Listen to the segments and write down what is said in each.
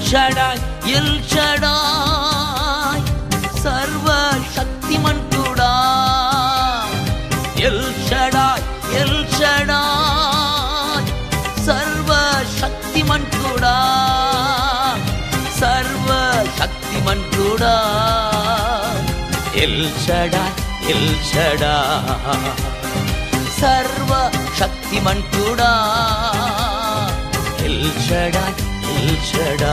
Shaddai El Shaddai సర్వశక్తిమంతుడా El Shaddai El Shaddai సర్వశక్తిమంతుడా సర్వశక్తిమంతుడా ఎల్ షడాయ్ ఎల్ షడాయ్ సర్వ శక్తిమంతుడా ఎల్షడా ఎల్షడా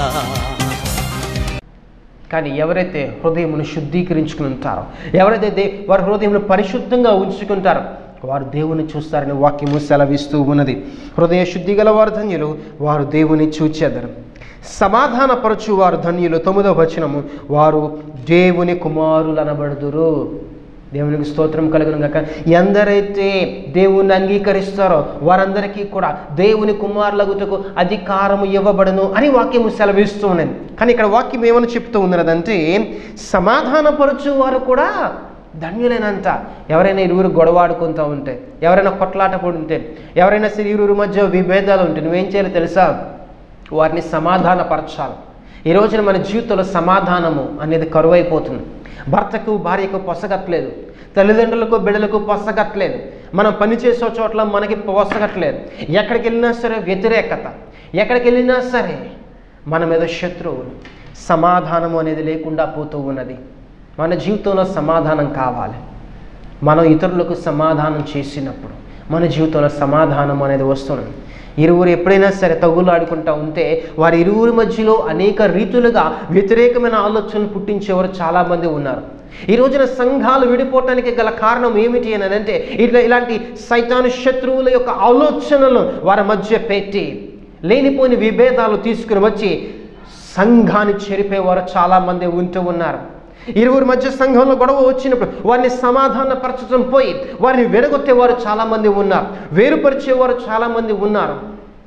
కానీ ఎవరైతే హృదయమును శుద్ధీకరించుకుని ఉంటారో ఎవరైతే దే వారి హృదయమును పరిశుద్ధంగా ఉంచుకుంటారో వారు దేవుని చూస్తారని వాక్యము సెలవిస్తూ ఉన్నది హృదయ శుద్ధి గల వారు ధన్యులు వారు దేవుని చూచెదరు సమాధానపరచు వారు ధన్యులు తొమ్మిదవ వచనము వారు దేవుని కుమారులు అనబడుదురు దేవునికి స్తోత్రం కలుగును గాక ఎందరైతే దేవుణ్ణి అంగీకరిస్తారో వారందరికీ కూడా దేవుని కుమారులగుటకు అధికారము ఇవ్వబడును అని వాక్యము సెలవిస్తూ ఉన్నది కానీ ఇక్కడ వాక్యం ఏమని చెప్తూ ఉన్నదంటే సమాధానపరచు వారు కూడా ధన్యులేనంత ఎవరైనా ఇరువురు గొడవాడుకుంటూ ఉంటే ఎవరైనా కొట్లాట పడి ఉంటే ఎవరైనా సరే ఇరువురు మధ్య విభేదాలు ఉంటే నువ్వేం చేయాలి తెలుసా వారిని సమాధానపరచాలి ఈ రోజున మన జీవితంలో సమాధానము అనేది కరువైపోతుంది భర్తకు భార్యకు పొసగట్లేదు తల్లిదండ్రులకు బిడ్డలకు పొసగట్లేదు మనం పనిచేసే చోట్ల మనకి పొసగట్లేదు ఎక్కడికి వెళ్ళినా సరే వ్యతిరేకత ఎక్కడికి వెళ్ళినా సరే మన మీద శత్రువులు సమాధానము అనేది లేకుండా పోతూ ఉన్నది మన జీవితంలో సమాధానం కావాలి మనం ఇతరులకు సమాధానం చేసినప్పుడు మన జీవితంలో సమాధానం అనేది వస్తుంది ఇరువురు ఎప్పుడైనా సరే తగులాడుకుంటా ఉంటే వారి ఇరువురి మధ్యలో అనేక రీతులుగా వ్యతిరేకమైన ఆలోచనలు పుట్టించేవారు చాలామంది ఉన్నారు ఈ రోజున సంఘాలు విడిపోవటానికి గల కారణం ఏమిటి అని అంటే ఇట్లా ఇలాంటి సైతాను శత్రువుల యొక్క ఆలోచనలు వారి మధ్య పెట్టి లేనిపోని విభేదాలు తీసుకుని వచ్చి సంఘాన్ని చెరిపేవారు చాలామంది ఉంటూ ఉన్నారు ఇరువురి మధ్య సంఘంలో గొడవ వచ్చినప్పుడు వారిని సమాధానపరచడం పోయి వారిని విడగొట్టేవారు చాలామంది ఉన్నారు వేరుపరిచేవారు చాలామంది ఉన్నారు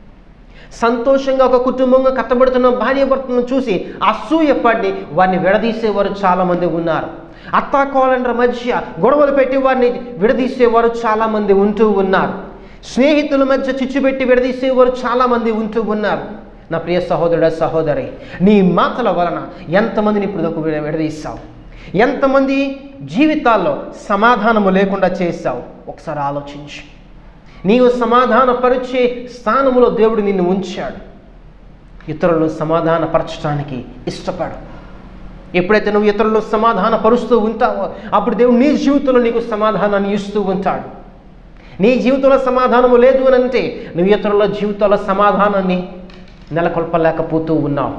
సంతోషంగా ఒక కుటుంబంగా కట్టబడుతున్న భార్యాభర్తలను చూసి అసూయపడి వారిని విడదీసేవారు చాలామంది ఉన్నారు అత్తాకోలండ్ర మధ్య గొడవలు పెట్టి వారిని విడదీసేవారు చాలామంది ఉంటూ ఉన్నారు స్నేహితుల మధ్య చిచ్చు పెట్టి విడదీసేవారు చాలామంది ఉంటూ ఉన్నారు నా ప్రియ సహోదరుడ సహోదరి నీ మాటల వలన ఎంతమందిని ఇప్పుడు ఒక విడ- విడదీస్తావు ఎంతమంది జీవితాల్లో సమాధానము లేకుండా చేశావు ఒకసారి ఆలోచించు నీవు సమాధానపరిచే స్థానములో దేవుడు నిన్ను ఉంచాడు ఇతరులను సమాధానపరచడానికి ఇష్టపడు ఎప్పుడైతే నువ్వు ఇతరులను సమాధానపరుస్తూ ఉంటావో అప్పుడు దేవుడు నీ జీవితంలో నీకు సమాధానాన్ని ఇస్తూ ఉంటాడు నీ జీవితంలో సమాధానము లేదు అని అంటే నువ్వు ఇతరుల జీవితంలో సమాధానాన్ని నెలకొల్పలేకపోతూ ఉన్నావు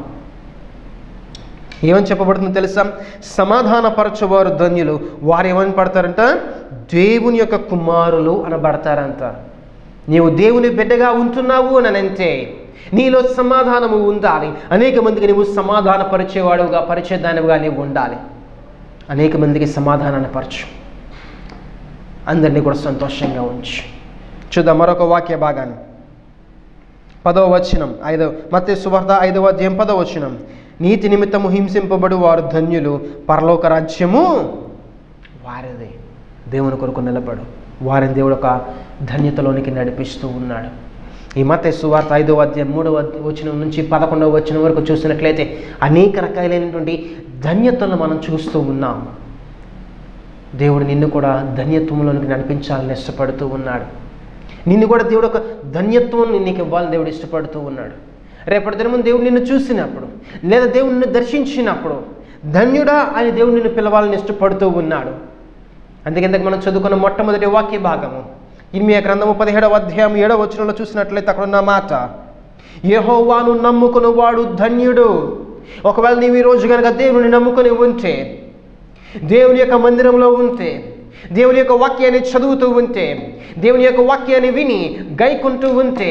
ఏమని చెప్పబడుతుందో తెలుసా సమాధానపరచువారు ధన్యులు వారు ఏమని పడతారంట దేవుని యొక్క కుమారులు అనబడతారంట నీవు దేవుని బిడ్డగా ఉంటున్నావు అని అంటే నీలో సమాధానము ఉండాలి అనేక మందికి నువ్వు సమాధానపరిచేవాడుగా పరిచేదానివిగా నీవు ఉండాలి అనేక మందికి సమాధానాన్ని పరచు అందరినీ కూడా సంతోషంగా ఉంచు చూద్దాం మరొక వాక్య భాగాన్ని పదవ వచనం ఐదవ మత్తే సువార్త ఐదవ అధ్యాయం పదవ వచనం నీతి నిమిత్తము హింసింపబడు వారు ధన్యులు పరలోక రాజ్యము వారిదే దేవుని కొరకు నిలబడు వారిని దేవుడు ఒక ధన్యతలోనికి నడిపిస్తూ ఉన్నాడు ఈ మత సువార్త ఐదవ అధ్యాయం మూడవ వచనం నుంచి పదకొండవ వచనం వరకు చూసినట్లయితే అనేక రకాలైనటువంటి ధన్యతలను మనం చూస్తూ ఉన్నాం దేవుడు నిన్ను కూడా ధన్యత్వంలోనికి నడిపించాలని ఇష్టపడుతూ ఉన్నాడు నిన్ను కూడా దేవుడు ఒక ధన్యత్వం నీకు ఇవ్వాలని దేవుడు ఇష్టపడుతూ ఉన్నాడు రేపటి దినము దేవుడు నిన్ను చూసినప్పుడు లేదా దేవుడు నిన్ను దర్శించినప్పుడు ధన్యుడా అని దేవుడు నిన్ను పిలవాలని ఇష్టపడుతూ ఉన్నాడు అందుకే మనం చదువుకున్న మొట్టమొదటి వాక్య భాగము ఇర్మియా గ్రంథము పదిహేడవ అధ్యాయం ఏడవ వచనంలో చూసినట్లయితే అక్కడ ఉన్న మాట యెహోవాను నమ్ముకుని వాడు ధన్యుడు ఒకవేళ నీవు ఈ రోజు కనుక దేవుని నమ్ముకొని ఉంటే దేవుని యొక్క మందిరంలో ఉంటే దేవుని యొక్క వాక్యాన్ని చదువుతూ ఉంటే దేవుని యొక్క వాక్యాన్ని విని గైకుంటూ ఉంటే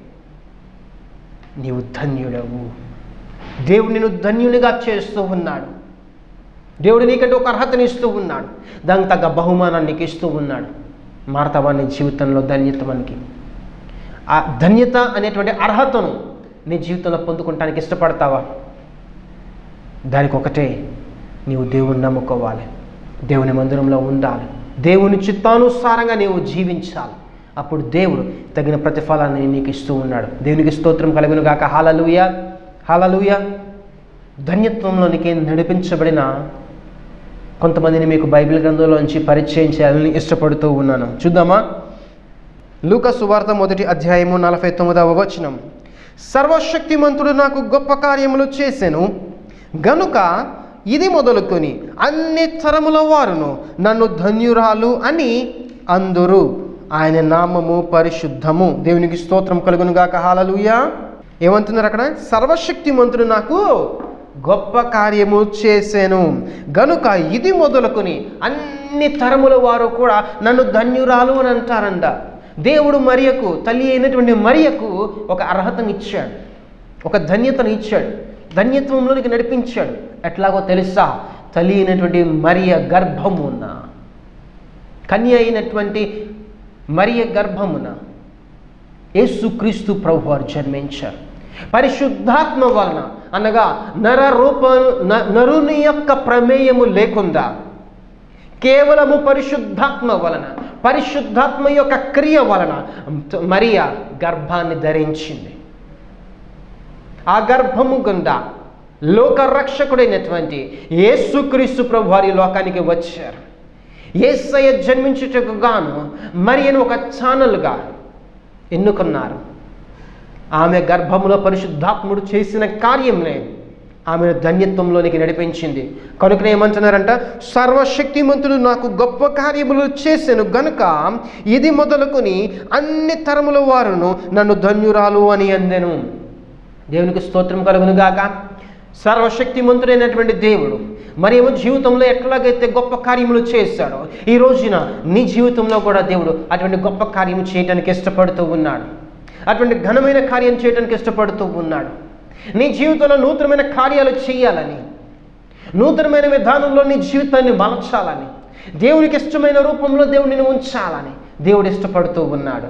నీవు ధన్యుడవు దేవుడు నిన్ను ధన్యునిగా చేస్తూ ఉన్నాడు దేవుడు నీకంటే ఒక అర్హతని ఇస్తూ ఉన్నాడు దానికి తగ్గ బహుమానాన్ని నీకు ఇస్తూ ఉన్నాడు మారతావా నీ జీవితంలో ధన్యత మనకి ఆ ధన్యత అనేటువంటి అర్హతను నీ జీవితంలో పొందుకుంటానికి ఇష్టపడతావా దానికి ఒకటే నీవు దేవుని నమ్ముకోవాలి దేవుని మందిరంలో ఉండాలి దేవుని చిత్తానుసారంగా నీవు జీవించాలి అప్పుడు దేవుడు తగిన ప్రతిఫలాన్ని నీకు ఇస్తూ ఉన్నాడు దేవునికి స్తోత్రం కలుగును గాక హాలలుయ హాలలుయ ధన్యత్వంలోనికి నడిపించబడిన కొంతమందిని మీకు బైబిల్ గ్రంథంలోంచి పరిచయం చేయాలని ఇష్టపడుతూ ఉన్నాను చూద్దామా లూక సువార్త మొదటి అధ్యాయము నలభై తొమ్మిదవ వచనం సర్వశక్తిమంతుడు నాకు గొప్ప కార్యములు చేసెను గనుక ఇది మొదలుకొని అన్ని తరముల వారును నన్ను ధన్యురాలు అని అందురు ఆయన నామము పరిశుద్ధము దేవునికి స్తోత్రం కలుగును గాక హాలలుయా ఏమంటున్నారు అక్కడ సర్వశక్తిమంతుడు నాకు గొప్ప కార్యము చేశాను గనుక ఇది మొదలుకొని అన్ని తరముల వారు కూడా నన్ను ధన్యురాలు అని అంటారంట దేవుడు మరియకు తల్లి అయినటువంటి మరియకు ఒక అర్హతను ఇచ్చాడు ఒక ధన్యతను ఇచ్చాడు ధన్యత్వంలోనికి నడిపించాడు ఎట్లాగో తెలుసా తల్లి అయినటువంటి మరియ గర్భమున కన్య అయినటువంటి మరియ గర్భమున యేసుక్రీస్తు ప్రభు వారు జన్మించారు పరిశుద్ధాత్మ వలన అనగా నర రూప న- నరుని యొక్క ప్రమేయము లేకుండా కేవలము పరిశుద్ధాత్మ వలన పరిశుద్ధాత్మ యొక్క క్రియ వలన మరియా గర్భాన్ని ధరించింది ఆ గర్భము గుండా లోక రక్షకుడైనటువంటి యేసుక్రీస్తు ప్రభు వారి లోకానికి వచ్చారు ఏసయ్య జన్మించుటకు గాను మరియను ఒక ఛానల్గా ఎన్నుకున్నారు ఆమె గర్భములో పరిశుద్ధాత్ముడు చేసిన కార్యంలే ఆమెను ధన్యత్వంలోనికి నడిపించింది కనుక ఏమంటున్నారంట సర్వశక్తిమంతుడు నాకు గొప్ప కార్యములు చేశాను గనుక ఇది మొదలుకొని అన్ని తరముల వారును నన్ను ధన్యురాలు అని అందెను దేవునికి స్తోత్రం కలుగును గాక సర్వశక్తిమంతుడైనటువంటి దేవుడు మరి ఏమో జీవితంలో ఎట్లాగైతే గొప్ప కార్యములు చేశాడో ఈ రోజున నీ జీవితంలో కూడా దేవుడు అటువంటి గొప్ప కార్యము చేయడానికి ఇష్టపడుతూ ఉన్నాడు అటువంటి ఘనమైన కార్యం చేయడానికి ఇష్టపడుతూ ఉన్నాడు నీ జీవితంలో నూతనమైన కార్యాలు చేయాలని నూతనమైన విధానంలో నీ జీవితాన్ని మలచాలని దేవునికి ఇష్టమైన రూపంలో దేవుడిని ఉంచాలని దేవుడు ఇష్టపడుతూ ఉన్నాడు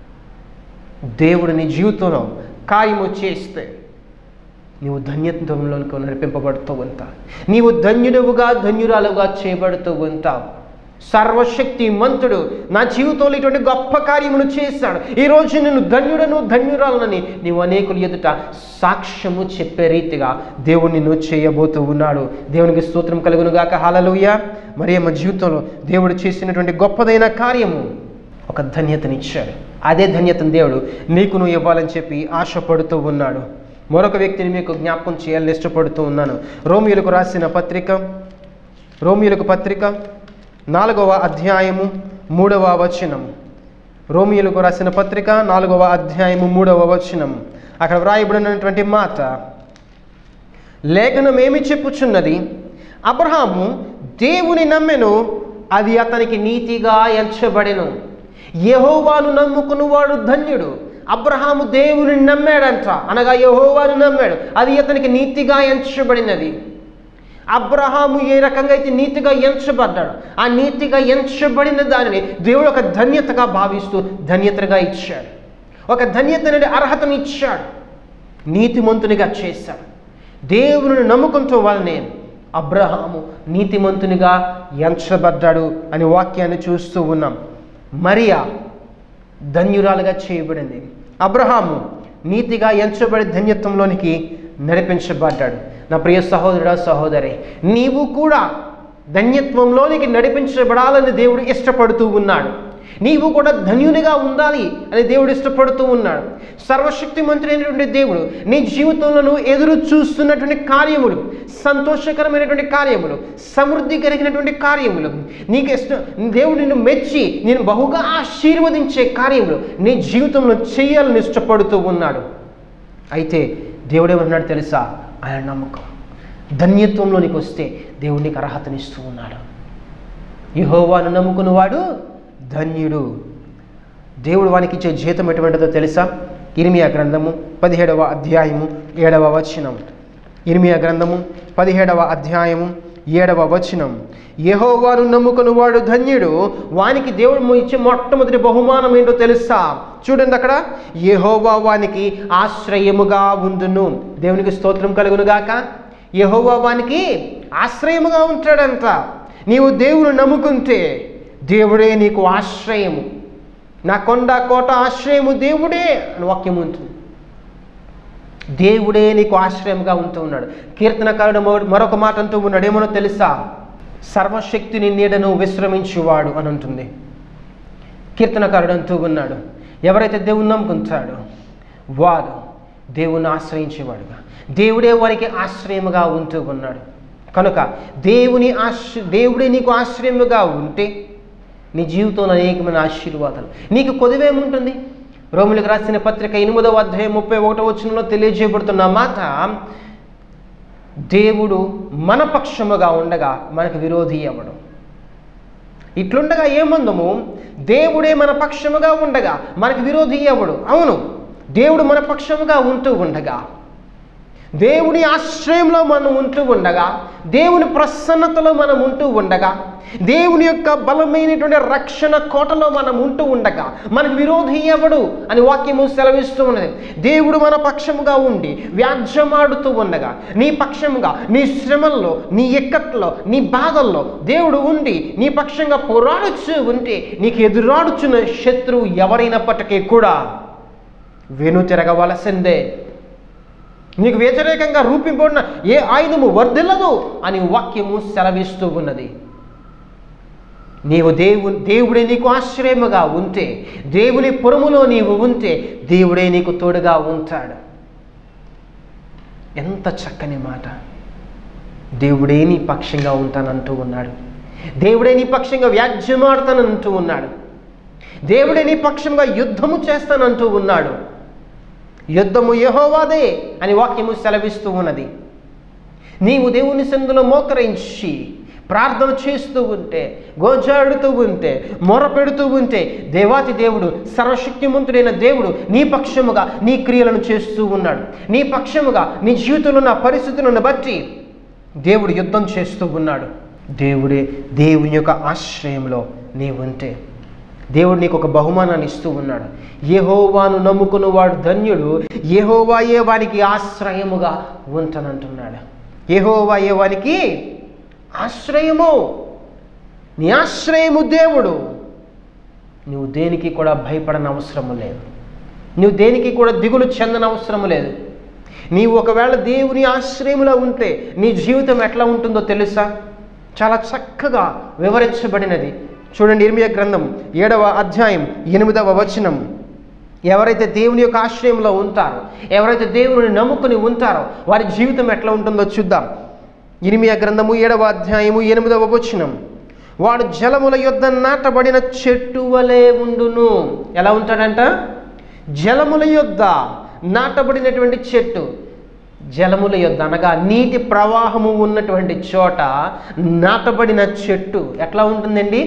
దేవుడు నీ జీవితంలో కార్యము చేస్తే నీవు ధన్యత్వంలోనికి నడిపింపబడుతూ ఉంటావు నీవు ధన్యుడవుగా ధన్యురాలుగా చేయబడుతూ ఉంటావు సర్వశక్తి మంతుడు నా జీవితంలో ఇటువంటి గొప్ప కార్యమును చేశాడు ఈరోజు నేను ధన్యుడను ధన్యురాలనని నీవు అనేకులు ఎదుట సాక్ష్యము చెప్పే రీతిగా దేవుడు నిన్ను చేయబోతూ ఉన్నాడు దేవునికి స్తోత్రం కలుగును గాక హాలలుయ మరి మా జీవితంలో దేవుడు చేసినటువంటి గొప్పదైన కార్యము ఒక ధన్యతనిచ్చాడు అదే ధన్యతను దేవుడు నీకు నువ్వు ఇవ్వాలని చెప్పి ఆశపడుతూ ఉన్నాడు మరొక వ్యక్తిని మీకు జ్ఞాపకం చేయాలని ఇష్టపడుతూ ఉన్నాను రోమియోలకు రాసిన పత్రిక రోమియోలకు పత్రిక నాలుగవ అధ్యాయము మూడవ వచనం రోమియోలకు రాసిన పత్రిక నాలుగవ అధ్యాయము మూడవ వచనం అక్కడ వ్రాయబడినటువంటి మాట లేఖనం ఏమి చెప్పుచున్నది అబ్రహాము దేవుని నమ్మెను అది అతనికి నీతిగా ఎంచబడెను యహోవాను నమ్ముకున్నవాడు ధన్యుడు అబ్రహాము దేవుని నమ్మాడంట అనగా యహోవాను నమ్మాడు అది అతనికి నీతిగా ఎంచబడినది అబ్రహాము ఏ రకంగా అయితే నీతిగా ఎంచబడ్డాడు ఆ నీతిగా ఎంచబడిన దానిని దేవుడు ఒక ధన్యతగా భావిస్తూ ధన్యతగా ఇచ్చాడు ఒక ధన్యత అనేది అర్హతను ఇచ్చాడు నీతిమంతునిగా చేశాడు దేవుని నమ్ముకుంటూ వల్లనే అబ్రహాము నీతిమంతునిగా ఎంచబడ్డాడు అని వాక్యాన్ని చూస్తూ ఉన్నాం మరియా ధన్యురాలుగా చేయబడింది అబ్రహాము నీతిగా ఎంచబడి ధన్యత్వంలోనికి నడిపించబడ్డాడు నా ప్రియ సహోదరుడా సహోదరి నీవు కూడా ధన్యత్వంలోనికి నడిపించబడాలని దేవుడు ఇష్టపడుతూ ఉన్నాడు నీవు కూడా ధన్యునిగా ఉండాలి అని దేవుడు ఇష్టపడుతూ ఉన్నాడు సర్వశక్తిమంతుడైనటువంటి దేవుడు నీ జీవితంలో నువ్వు ఎదురు చూస్తున్నటువంటి కార్యములు సంతోషకరమైనటువంటి కార్యములు సమృద్ధి కలిగినటువంటి కార్యములు నీకు ఇష్టం దేవుడు నిన్ను మెచ్చి నేను బహుగా ఆశీర్వదించే కార్యములు నీ జీవితంలో చేయాలని ఇష్టపడుతూ ఉన్నాడు అయితే దేవుడు ఏమన్నాడు తెలుసా ఆయన నమ్మకం ధన్యత్వంలో నీకు వస్తే దేవుడు నీకు అర్హతనిస్తూ ఉన్నాడు యహోవాను నమ్ముకున్నవాడు ధన్యుడు దేవుడు వానికి ఇచ్చే జీతం ఎటువంటిదో తెలుసా ఇరిమియా గ్రంథము పదిహేడవ అధ్యాయము ఏడవ వచనం ఇరిమియా గ్రంథము పదిహేడవ అధ్యాయము ఏడవ వచనం యెహోవాను నమ్ముకున్నవాడు ధన్యుడు వానికి దేవుడు ఇచ్చే మొట్టమొదటి బహుమానం ఏంటో తెలుసా చూడండి అక్కడ యెహోవా వానికి ఆశ్రయముగా ఉండును దేవునికి స్తోత్రం కలుగునుగాక యెహోవా వానికి ఆశ్రయముగా ఉంటాడంట నీవు దేవుని నమ్ముకుంటే దేవుడే నీకు ఆశ్రయము నా కొండ కోట ఆశ్రయము దేవుడే అని వాక్యం ఉంటుంది దేవుడే నీకు ఆశ్రయంగా ఉంటూ ఉన్నాడు కీర్తనకారుడు మరో- మరొక మాట అంటూ ఉన్నాడు ఏమనో తెలుసా సర్వశక్తిని నీడను విశ్రమించువాడు అని ఉంటుంది కీర్తనకారుడు అంటూ ఉన్నాడు ఎవరైతే దేవుని నమ్ముకుంటాడో వాడు దేవుని ఆశ్రయించేవాడుగా దేవుడే వారికి ఆశ్రయముగా ఉంటూ ఉన్నాడు కనుక దేవుని ఆశ్ర దేవుడే నీకు ఆశ్రయముగా ఉంటే నీ జీవితంలో అనేకమైన ఆశీర్వాదాలు నీకు కొదివేముంటుంది రోమిలకు రాసిన పత్రిక ఎనిమిదవ అధ్యాయం ముప్పై ఒకటో వచనంలో తెలియజేయబడుతున్న మాట దేవుడు మన పక్షముగా ఉండగా మనకు విరోధి అవ్వడం ఇట్లుండగా ఏమందము దేవుడే మన పక్షముగా ఉండగా మనకు విరోధి ఎవడు అవును దేవుడు మన పక్షముగా ఉంటూ ఉండగా దేవుని ఆశ్రయంలో మనం ఉంటూ ఉండగా దేవుని ప్రసన్నతలో మనం ఉంటూ ఉండగా దేవుని యొక్క బలమైనటువంటి రక్షణ కోటలో మనం ఉంటూ ఉండగా మనకు విరోధి ఎవడు అని వాక్యము సెలవిస్తూ ఉన్నది దేవుడు మన పక్షముగా ఉండి వ్యాజ్యమాడుతూ ఉండగా నీ పక్షముగా నీ శ్రమల్లో నీ ఎక్కట్లో నీ బాధల్లో దేవుడు ఉండి నీ పక్షంగా పోరాడుచూ ఉంటే నీకు ఎదురాడుచున్న శత్రువు ఎవరైనప్పటికీ కూడా వెను తిరగవలసిందే నీకు వ్యతిరేకంగా రూపింపబడిన ఏ ఆయుధము వర్ధిల్లదు అని వాక్యము సెలవిస్తూ ఉన్నది నీవు దేవు దేవుడే నీకు ఆశ్రయముగా ఉంటే దేవుని పురములో నీవు ఉంటే దేవుడే నీకు తోడుగా ఉంటాడు ఎంత చక్కని మాట దేవుడే నీ పక్షంగా ఉంటానంటూ ఉన్నాడు దేవుడే నీ పక్షంగా వ్యాజ్యమాడతానంటూ ఉన్నాడు దేవుడే నీ పక్షంగా యుద్ధము చేస్తానంటూ ఉన్నాడు యుద్ధము యహోవాదే అని వాక్యము సెలవిస్తూ ఉన్నది నీవు దేవుని సందులో మోకరించి ప్రార్థన చేస్తూ ఉంటే గోజాడుతూ ఉంటే మొర పెడుతూ ఉంటే దేవాతి దేవుడు సర్వశక్తిమంతుడైన దేవుడు నీ పక్షముగా నీ క్రియలను చేస్తూ ఉన్నాడు నీ పక్షముగా నీ జీవితంలో ఉన్న పరిస్థితులను బట్టి దేవుడు యుద్ధం చేస్తూ ఉన్నాడు దేవుడే దేవుని యొక్క ఆశ్రయంలో నీవు ఉంటే దేవుడు నీకు ఒక బహుమానాన్ని ఇస్తూ ఉన్నాడు యెహోవాను నమ్ముకున్న వాడు ధన్యుడు యెహోవాయే వానికి ఆశ్రయముగా ఉంటనంటున్నాడు యెహోవాయే వానికి ఆశ్రయము నీ ఆశ్రయము దేవుడు నువ్వు దేనికి కూడా భయపడని అవసరము లేదు నువ్వు దేనికి కూడా దిగులు చెందని అవసరము లేదు నీవు ఒకవేళ దేవుని ఆశ్రయములో ఉంటే నీ జీవితం ఎట్లా ఉంటుందో తెలుసా చాలా చక్కగా వివరించబడినది చూడండి ఇర్మియా గ్రంథం ఏడవ అధ్యాయం ఎనిమిదవ వచనం ఎవరైతే దేవుని యొక్క ఆశ్రయంలో ఉంటారో ఎవరైతే దేవుని నమ్ముకుని ఉంటారో వారి జీవితం ఎట్లా ఉంటుందో చూద్దాం ఇరిమియా గ్రంథము ఏడవ అధ్యాయము ఎనిమిదవ వచనం వాడు జలముల యొద్ద నాటబడిన చెట్టు వలె ఉండును ఎలా ఉంటాడంట జలముల యొద్ద నాటబడినటువంటి చెట్టు జలముల యొద్ద అనగా నీటి ప్రవాహము ఉన్నటువంటి చోట నాటబడిన చెట్టు ఎట్లా ఉంటుందండి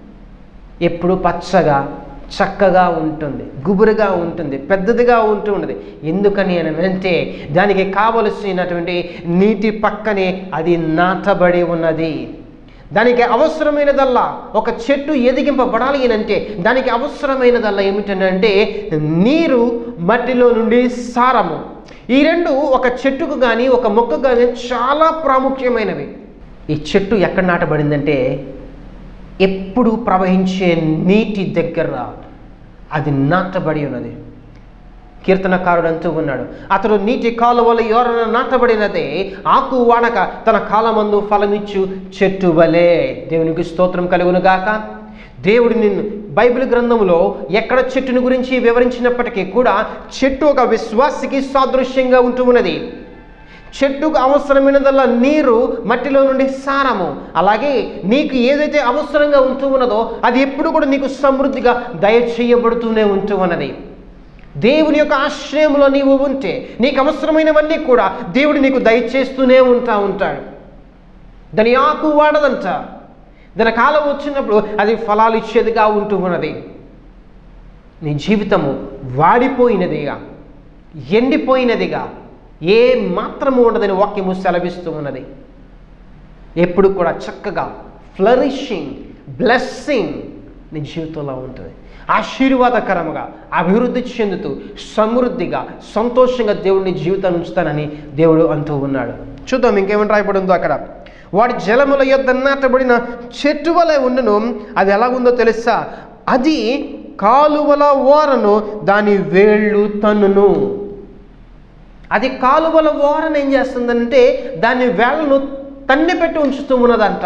ఎప్పుడు పచ్చగా చక్కగా ఉంటుంది గుబురుగా ఉంటుంది పెద్దదిగా ఉంటూ ఉంటుంది ఎందుకని అని అంటే దానికి కావలసినటువంటి నీటి పక్కనే అది నాటబడి ఉన్నది దానికి అవసరమైనదల్లా ఒక చెట్టు ఎదిగింపబడాలి అని అంటే దానికి అవసరమైనదల్లా ఏమిటంటే నీరు మట్టిలో నుండి సారము ఈ రెండు ఒక చెట్టుకు కానీ ఒక మొక్కకు కానీ చాలా ప్రాముఖ్యమైనవి ఈ చెట్టు ఎక్కడ నాటబడిందంటే ఎప్పుడు ప్రవహించే నీటి దగ్గర అది నాటబడి ఉన్నది కీర్తనకారుడు అంటూ ఉన్నాడు అతడు నీటి కాలువల ఎవరైనా నాటబడినదే ఆకు వాడక తన కాలమందు ఫలమిచ్చు చెట్టు వలే దేవునికి స్తోత్రం కలుగును గాక దేవుడు నిన్ను బైబిల్ గ్రంథంలో ఎక్కడ చెట్టుని గురించి వివరించినప్పటికీ కూడా చెట్టు ఒక విశ్వాసికి సాదృశ్యంగా ఉంటూ ఉన్నది చెట్టుకు అవసరమైనదల్లా నీరు మట్టిలో నుండి సారము అలాగే నీకు ఏదైతే అవసరంగా ఉంటూ ఉన్నదో అది ఎప్పుడు కూడా నీకు సమృద్ధిగా దయచేయబడుతూనే ఉంటూ ఉన్నది దేవుని యొక్క ఆశ్రయంలో నీవు ఉంటే నీకు అవసరమైనవన్నీ కూడా దేవుడు నీకు దయచేస్తూనే ఉంటా ఉంటాడు దాని ఆకు వాడదంట దాని కాలం వచ్చినప్పుడు అది ఫలాలు ఇచ్చేదిగా ఉంటూ ఉన్నది నీ జీవితము వాడిపోయినదిగా ఎండిపోయినదిగా ఏ మాత్రము ఉండదని వాక్యము సెలవిస్తూ ఉన్నది ఎప్పుడు కూడా చక్కగా ఫ్లరిషింగ్ బ్లెస్సింగ్ నీ జీవితంలో ఉంటుంది ఆశీర్వాదకరముగా అభివృద్ధి చెందుతూ సమృద్ధిగా సంతోషంగా దేవుడిని జీవితాన్ని ఉంచుతానని దేవుడు అంటూ ఉన్నాడు చూద్దాం ఇంకేమైనా రాయబడి ఉందో అక్కడ వాడి జలముల యొద్ద నాటబడిన చెట్టు వలె ఉండును అది ఎలా ఉందో తెలుసా అది కాలువల ఓరను దాని వేళ్ళు తన్నును అది కాలువల ఓరన ఏం చేస్తుందంటే దాని వేళ్లను తన్ని పెట్టి ఉంచుతూ ఉన్నదంట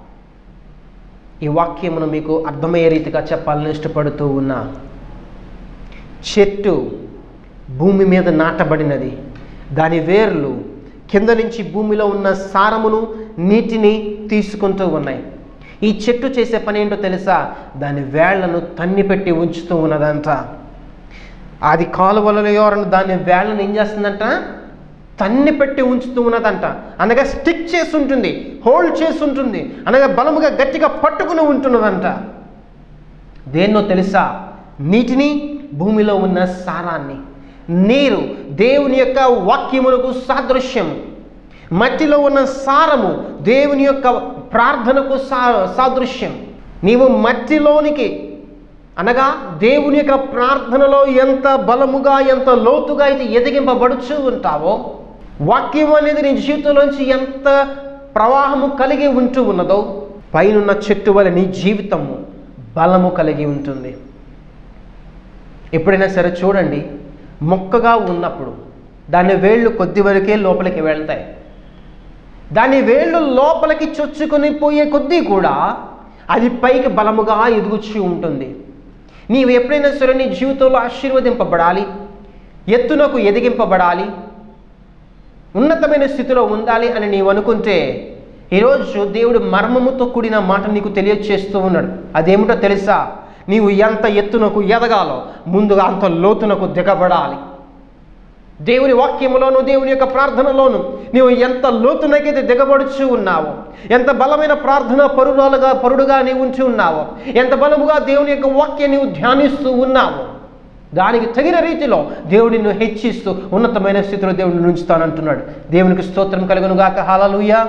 ఈ వాక్యమును మీకు అర్థమయ్యే రీతిగా చెప్పాలని ఇష్టపడుతూ ఉన్నా చెట్టు భూమి మీద నాటబడినది దాని వేర్లు కింద నుంచి భూమిలో ఉన్న సారమును నీటిని తీసుకుంటూ ఉన్నాయి ఈ చెట్టు చేసే పని ఏంటో తెలుసా దాని వేళ్లను తన్ని పెట్టి ఉంచుతూ ఉన్నదంట అది కాలువలలో ఎవరన్నా దాని వేళ్లను ఏం చేస్తుందంట తన్ని పెట్టి ఉంచుతూ ఉన్నదంట అనగా స్టిక్ చేసి ఉంటుంది హోల్డ్ చేసి ఉంటుంది అనగా బలముగా గట్టిగా పట్టుకుని ఉంటున్నదంట దేన్నో తెలుసా నీటిని భూమిలో ఉన్న సారాన్ని నీరు దేవుని యొక్క వాక్యములకు సాదృశ్యం మట్టిలో ఉన్న సారము దేవుని యొక్క ప్రార్థనకు సా సాదృశ్యం నీవు మట్టిలోనికి అనగా దేవుని యొక్క ప్రార్థనలో ఎంత బలముగా ఎంత లోతుగా అయితే ఎదిగింపబడుచు ఉంటావో వాక్యం అనేది నీ జీవితంలోంచి ఎంత ప్రవాహము కలిగి ఉంటూ ఉన్నదో పైనున్న చెట్టు వల్ల నీ జీవితము బలము కలిగి ఉంటుంది ఎప్పుడైనా సరే చూడండి మొక్కగా ఉన్నప్పుడు దాని వేళ్ళు కొద్ది వరకే లోపలికి వెళ్తాయి దాని వేళ్ళు లోపలికి చొచ్చుకొని పోయే కొద్దీ కూడా అది పైకి బలముగా ఎదుగుచూ ఉంటుంది నీవు ఎప్పుడైనా సరే నీ జీవితంలో ఆశీర్వదింపబడాలి ఎత్తునకు ఎదిగింపబడాలి ఉన్నతమైన స్థితిలో ఉండాలి అని నీవు అనుకుంటే ఈరోజు దేవుడు మర్మముతో కూడిన మాట నీకు తెలియచేస్తూ ఉన్నాడు అదేమిటో తెలుసా నీవు ఎంత ఎత్తునకు ఎదగాలో ముందుగా అంత లోతునకు దిగబడాలి దేవుని వాక్యములోను దేవుని యొక్క ప్రార్థనలోను నీవు ఎంత లోతునకైతే దిగబడుచు ఉన్నావో ఎంత బలమైన ప్రార్థన పరురాలుగా పరుడుగా నీవు ఉంచి ఉన్నావో ఎంత బలముగా దేవుని యొక్క వాక్యం నీవు ధ్యానిస్తూ ఉన్నావో దానికి తగిన రీతిలో దేవుడు నిన్ను హెచ్చిస్తూ ఉన్నతమైన స్థితిలో దేవుడిని ఉంచుతానంటున్నాడు దేవునికి స్తోత్రం కలుగును గాక హాలలుయా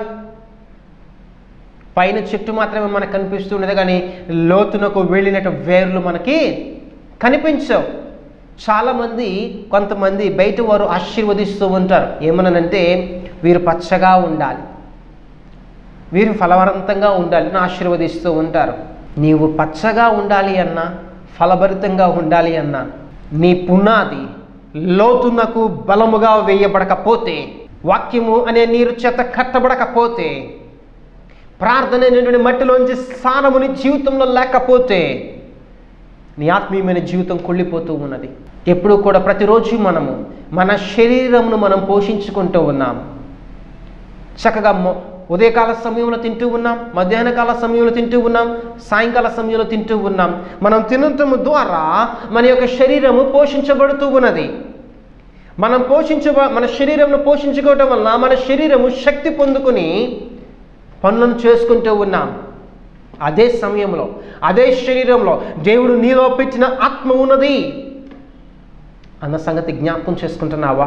పైన చెట్టు మాత్రమే మనకు కనిపిస్తున్నది కానీ లోతునకు వెళ్ళినట్టు వేర్లు మనకి కనిపించవు చాలామంది కొంతమంది బయట వారు ఆశీర్వదిస్తూ ఉంటారు ఏమనంటే వీరు పచ్చగా ఉండాలి వీరు ఫలవంతంగా ఉండాలి అని ఆశీర్వదిస్తూ ఉంటారు నీవు పచ్చగా ఉండాలి అన్నా ఫలభరితంగా ఉండాలి అన్నా నీ పునాది లోతునకు బలముగా వేయబడకపోతే వాక్యము అనే నీరు చేత కట్టబడకపోతే ప్రార్థన అనేటువంటి మట్టిలోంచి స్థానముని జీవితంలో లేకపోతే నీ ఆత్మీయమైన జీవితం కుళ్ళిపోతూ ఉన్నది ఎప్పుడు కూడా ప్రతిరోజు మనము మన శరీరమును మనం పోషించుకుంటూ ఉన్నాం చక్కగా మొ- ఉదయకాల సమయంలో తింటూ ఉన్నాం మధ్యాహ్న కాల సమయంలో తింటూ ఉన్నాం సాయంకాల సమయంలో తింటూ ఉన్నాం మనం తినటం ద్వారా మన యొక్క శరీరము పోషించబడుతూ ఉన్నది మనం పోషించ మన శరీరంను పోషించుకోవటం వల్ల మన శరీరము శక్తి పొందుకుని పనులను చేసుకుంటూ ఉన్నాం అదే సమయంలో అదే శరీరంలో దేవుడు నీలో పెట్టిన ఆత్మ ఉన్నది అన్న సంగతి జ్ఞాపకం చేసుకుంటున్నావా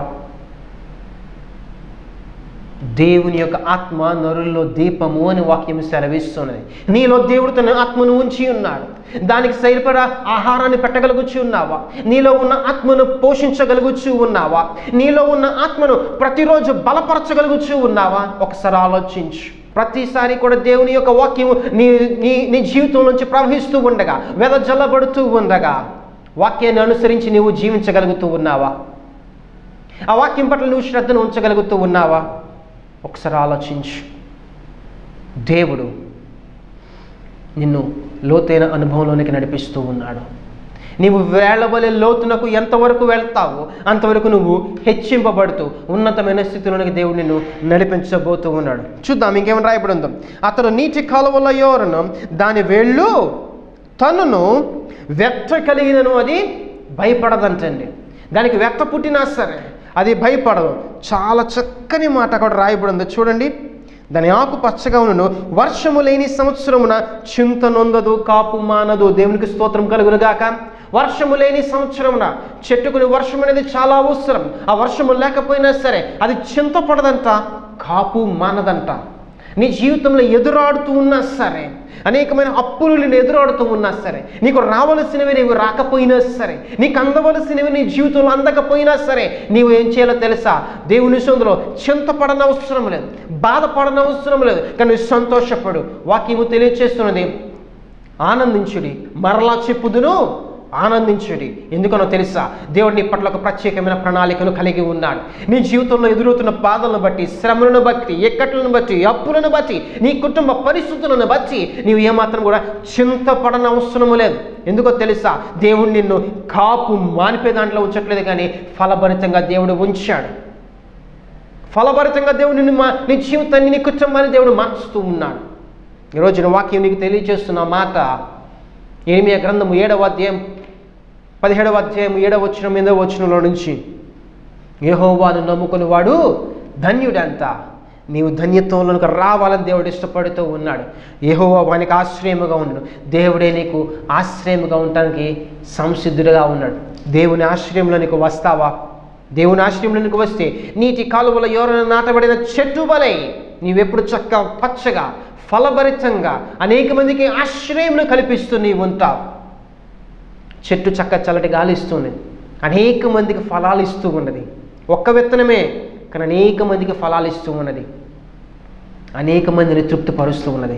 దేవుని యొక్క ఆత్మ నరుల్లో దీపము అని వాక్యం సెలవిస్తున్నది నీలో దేవుడు తన ఆత్మను ఉంచి ఉన్నాడు దానికి సరిపడా ఆహారాన్ని పెట్టగలుగుచు ఉన్నావా నీలో ఉన్న ఆత్మను పోషించగలుగుచు ఉన్నావా నీలో ఉన్న ఆత్మను ప్రతిరోజు బలపరచగలుగుచు ఉన్నావా ఒకసారి ఆలోచించు ప్రతిసారి కూడా దేవుని యొక్క వాక్యము నీ నీ నీ జీవితం నుంచి ప్రవహిస్తూ ఉండగా వెదజల్లబడుతూ ఉండగా వాక్యాన్ని అనుసరించి నీవు జీవించగలుగుతూ ఉన్నావా ఆ వాక్యం పట్ల నువ్వు శ్రద్ధను ఉంచగలుగుతూ ఉన్నావా ఒకసారి ఆలోచించు దేవుడు నిన్ను లోతైన అనుభవంలోనికి నడిపిస్తూ ఉన్నాడు నీవు వేళవలె లోతునకు ఎంతవరకు వెళ్తావో అంతవరకు నువ్వు హెచ్చింపబడుతూ ఉన్నతమైన స్థితిలోనికి దేవుడు నిన్ను నడిపించబోతూ ఉన్నాడు చూద్దాం ఇంకేమైనా రాయబడి ఉందో అతను నీటి కాలువల యోరను దాని వేళ్ళు తనును వెట్ట కలిగినను అది భయపడదంటండి దానికి వెట్ట పుట్టినా సరే అది భయపడదు చాలా చక్కని మాట అక్కడ రాయబడి ఉంది చూడండి దాని ఆకు పచ్చగా ఉన్నను వర్షము లేని సంవత్సరమున చింత నొందదు కాపు మానదు దేవునికి స్తోత్రం కలుగును గాక వర్షము లేని సంవత్సరమున చెట్టుకుని వర్షం అనేది చాలా అవసరం ఆ వర్షము లేకపోయినా సరే అది చింతపడదంట కాపు మానదంట నీ జీవితంలో ఎదురాడుతూ ఉన్నా సరే అనేకమైన అప్పులు నేను ఎదురాడుతూ ఉన్నా సరే నీకు రావలసినవి నీవు రాకపోయినా సరే నీకు అందవలసినవి నీ జీవితంలో అందకపోయినా సరే నీవు ఏం చేయాలో తెలుసా దేవుని సొందులో చింతపడనవసరం లేదు బాధపడనవసరం లేదు కానీ నువ్వు సంతోషపడు వాక్యము తెలియచేస్తున్నది ఆనందించుడి మరలా చెప్పుదును ఆనందించడి ఎందుకనో తెలుసా దేవుడు నీ పట్ల ఒక ప్రత్యేకమైన ప్రణాళికను కలిగి ఉన్నాడు నీ జీవితంలో ఎదురవుతున్న బాధలను బట్టి శ్రమలను బట్టి ఎక్కట్లను బట్టి అప్పులను బట్టి నీ కుటుంబ పరిస్థితులను బట్టి నీవు ఏమాత్రం కూడా చింతపడన అవసరము లేదు ఎందుకో తెలుసా దేవుడు నిన్ను కాపు మానిపే దాంట్లో ఉంచట్లేదు కానీ ఫలభరితంగా దేవుడు ఉంచాడు ఫలభరితంగా దేవుడు నిన్ను మా నీ జీవితాన్ని నీ కుటుంబాన్ని దేవుడు మార్చుతూ ఉన్నాడు ఈరోజు నా వాక్యం నీకు తెలియజేస్తున్న మాట ఎనిమిది గ్రంథము ఏడవ అధ్యాయం పదిహేడవ అధ్యాయం ఏడవ వచ్చిన మీద వచ్చినలో నుంచి యెహోవాను నమ్ముకుని వాడు ధన్యుడంతా నీవు ధన్యత్వంలోనికి రావాలని దేవుడు ఇష్టపడుతూ ఉన్నాడు యెహోవా వానికి ఆశ్రయముగా ఉన్నాడు దేవుడే నీకు ఆశ్రయముగా ఉండటానికి సంసిద్ధుడుగా ఉన్నాడు దేవుని ఆశ్రయంలో నీకు వస్తావా దేవుని ఆశ్రయంలోనికి వస్తే నీటి కాలువల ఎవరైనా నాటబడిన చెట్టు వలె నీవెప్పుడు చక్క పచ్చగా ఫలభరితంగా అనేక మందికి ఆశ్రయమును కల్పిస్తూ నీవు ఉంటావు చెట్టు చక్క చల్లటి గాలి ఇస్తుంది అనేక మందికి ఫలాలు ఇస్తూ ఉన్నది ఒక్క విత్తనమే కానీ అనేక మందికి ఫలాలు ఇస్తూ ఉన్నది అనేక మందిని తృప్తిపరుస్తూ ఉన్నది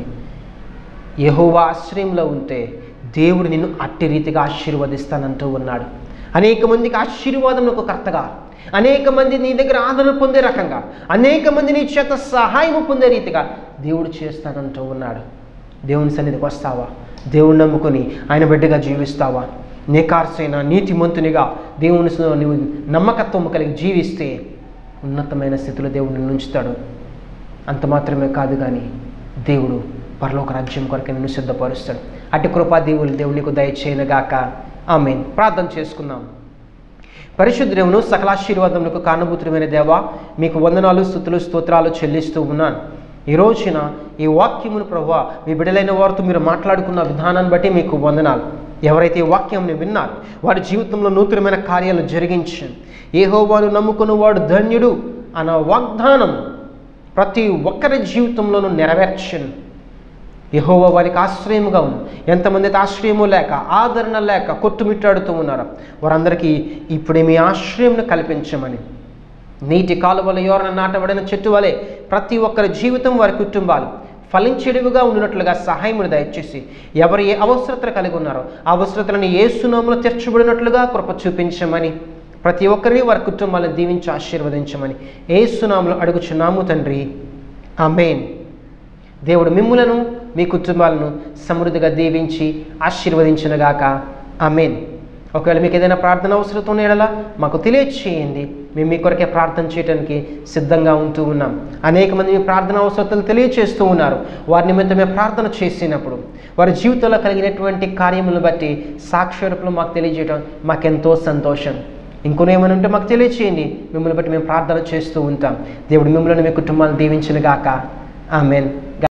యెహోవా ఆశ్రయంలో ఉంటే దేవుడు నిన్ను అట్టి రీతిగా ఆశీర్వదిస్తానంటూ ఉన్నాడు అనేక మందికి ఆశీర్వాదములకు కర్తగా అనేక మంది నీ దగ్గర ఆదరణ పొందే రకంగా అనేక మంది నీ చేత సహాయం పొందే రీతిగా దేవుడు చేస్తానంటూ ఉన్నాడు దేవుని సన్నిధికి వస్తావా దేవుని నమ్ముకొని ఆయన బిడ్డగా జీవిస్తావా నేకార్సైన నీతిమంతునిగా దేవుని స- నీవు నమ్మకత్వం కలిగి జీవిస్తే ఉన్నతమైన స్థితిలో దేవుడు నిన్ను ఉంచుతాడు అంత మాత్రమే కాదు కానీ దేవుడు పరలోక రాజ్యం కొరకు నిన్ను సిద్ధపరుస్తాడు అటు కృపా దేవుడు దేవుడు నీకు దయచేయనుగాక ఆమె ప్రార్థన చేసుకుందాం పరిశుద్ధుడేవును సకలాశీర్వాదములకు కారణభూతుడమైన దేవా మీకు వందనాలు స్థుతులు స్తోత్రాలు చెల్లిస్తూ ఉన్నాను ఈ రోజున ఈ వాక్యమును ప్రభా మీ బిడలైన వారితో మీరు మాట్లాడుకున్న విధానాన్ని బట్టి మీకు వందనాలు ఎవరైతే ఈ వాక్యంని విన్నారు వారి జీవితంలో నూతనమైన కార్యాలు జరిగించండి ఏహోవాను నమ్ముకున్న వాడు ధన్యుడు అన్న వాగ్దానం ప్రతి ఒక్కరి జీవితంలోనూ నెరవేర్చండి యెహోవా వారికి ఆశ్రయముగా ఉంది ఎంతమంది అయితే ఆశ్రయము లేక ఆదరణ లేక కొట్టుమిట్టాడుతూ ఉన్నారో వారందరికీ ఇప్పుడే మీ ఆశ్రయంను కల్పించమని నీటి కాలువల ఎవరైనా నాటబడిన చెట్టు వలె ప్రతి ఒక్కరి జీవితం వారి కుటుంబాలు ఫలించేడుగా ఉండినట్లుగా సహాయమును దయచేసి ఎవరు ఏ అవసరతలు కలిగి ఉన్నారో ఆ అవసరతలను ఏ సునాములు తెరచబడినట్లుగా కృప చూపించమని ప్రతి ఒక్కరిని వారి కుటుంబాలను దీవించి ఆశీర్వదించమని ఏ సునాములు అడుగుచున్నాము తండ్రి ఆమెన్ దేవుడు మిమ్ములను మీ కుటుంబాలను సమృద్ధిగా దీవించి ఆశీర్వదించినగాక ఆమెన్ ఒకవేళ మీకు ఏదైనా ప్రార్థన అవసరత ఉన్న ఎడలా మాకు తెలియచేయండి మేము మీ కొరకే ప్రార్థన చేయడానికి సిద్ధంగా ఉంటూ ఉన్నాం అనేక మంది మీ ప్రార్థన అవసరతలు తెలియచేస్తూ ఉన్నారు వారి నిమిత్తం మేము ప్రార్థన చేసినప్పుడు వారి జీవితంలో కలిగినటువంటి కార్యములను బట్టి సాక్షరూపంలో మాకు తెలియజేయడం మాకెంతో సంతోషం ఇంకొనేమైనా ఉంటే మాకు తెలియచేయండి మిమ్మల్ని బట్టి మేము ప్రార్థన చేస్తూ ఉంటాం దేవుడు మిమ్మల్ని మీ కుటుంబాన్ని దీవించిన గాక ఆమెన్